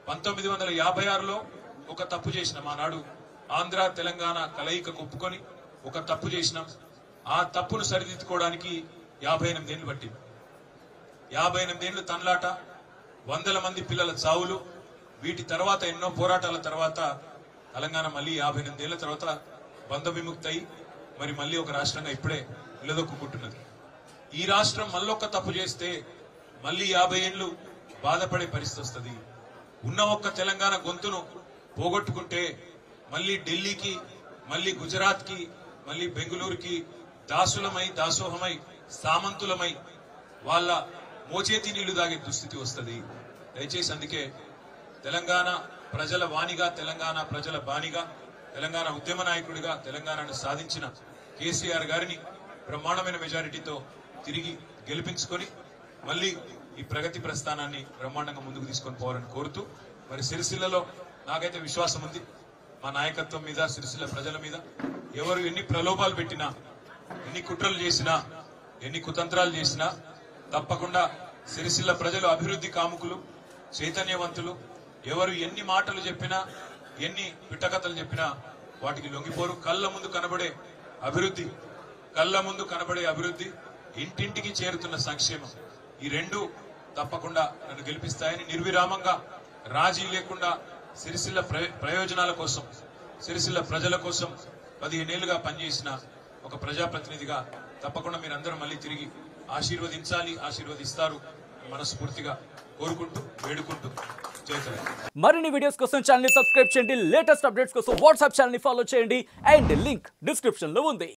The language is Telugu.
పంతొమ్మిది వందల యాభై ఆరులో ఒక తప్పు చేసినాం ఆనాడు ఆంధ్ర తెలంగాణ కలయిక ఒప్పుకొని ఒక తప్పు చేసినాం ఆ తప్పును సరిదిద్దుకోవడానికి యాభై ఎనిమిదేళ్లు పట్టింది యాభై ఎనిమిదేళ్లు తన్లాట వందల మంది పిల్లల చావులు వీటి తర్వాత ఎన్నో పోరాటాల తర్వాత తెలంగాణ మళ్ళీ యాభై ఎనిమిదేళ్ల తర్వాత బంధ విముక్తి అయి మరి మళ్ళీ ఒక రాష్ట్రంగా ఇప్పుడే నిలదొక్కుంటున్నది ఈ రాష్ట్రం మళ్ళొక్క తప్పు చేస్తే మళ్ళీ యాభై ఏళ్ళు బాధపడే పరిస్థితి వస్తుంది ఉన్న ఒక్క తెలంగాణ గొంతును పోగొట్టుకుంటే మళ్ళీ ఢిల్లీకి మళ్ళీ గుజరాత్ కి మళ్ళీ బెంగళూరుకి దాసులమై దాసోహమై సామంతులమై వాళ్ళ మోచేతి నీళ్లు దాగే దుస్థితి వస్తుంది దయచేసి అందుకే తెలంగాణ ప్రజల వాణిగా తెలంగాణ ప్రజల బానిగా తెలంగాణ ఉద్యమ నాయకుడిగా తెలంగాణను సాధించిన కేసీఆర్ గారిని బ్రహ్మాండమైన మెజారిటీతో తిరిగి గెలిపించుకొని మళ్ళీ ఈ ప్రగతి ప్రస్థానాన్ని బ్రహ్మాండంగా ముందుకు తీసుకొని పోవాలని కోరుతూ మరి సిరిసిల్లలో నాకైతే విశ్వాసం ఉంది మా నాయకత్వం మీద సిరిసిల్ల ప్రజల మీద ఎవరు ఎన్ని ప్రలోభాలు పెట్టినా ఎన్ని కుట్రలు చేసినా ఎన్ని కుతంత్రాలు చేసినా తప్పకుండా సిరిసిల్ల ప్రజలు అభివృద్ధి కాముకులు చైతన్యవంతులు ఎవరు ఎన్ని మాటలు చెప్పినా ఎన్ని పిట్టకథలు చెప్పినా వాటికి లొంగిపోరు కళ్ళ ముందు కనబడే అభివృద్ధి కళ్ళ ముందు కనబడే అభివృద్ధి ఇంటింటికి చేరుతున్న సంక్షేమం ఈ రెండు తప్పకుండా నన్ను గెలిపిస్తాయని నిర్విరామంగా రాజీ లేకుండా సిరిసిల్ల ప్రయ- ప్రయోజనాల కోసం సిరిసిల్ల ప్రజల కోసం పదిహేనేళ్లుగా పనిచేసిన ఒక ప్రజాప్రతినిధిగా తప్పకుండా మీరందరూ మళ్ళీ తిరిగి ఆశీర్వదించాలి ఆశీర్వదిస్తారు మనస్ఫూర్తిగా కోరుకుంటూ వేడుకుంటూ జై తెలంగాణ మరిన్ని వీడియోస్ కోసం ఛానల్ సబ్స్క్రైబ్ చేయండి లేటెస్ట్ అప్డేట్స్ కోసం వాట్సాప్ ఛానల్ ఫాలో చేయండి అండ్ లింక్ డిస్క్రిప్షన్ లో ఉంది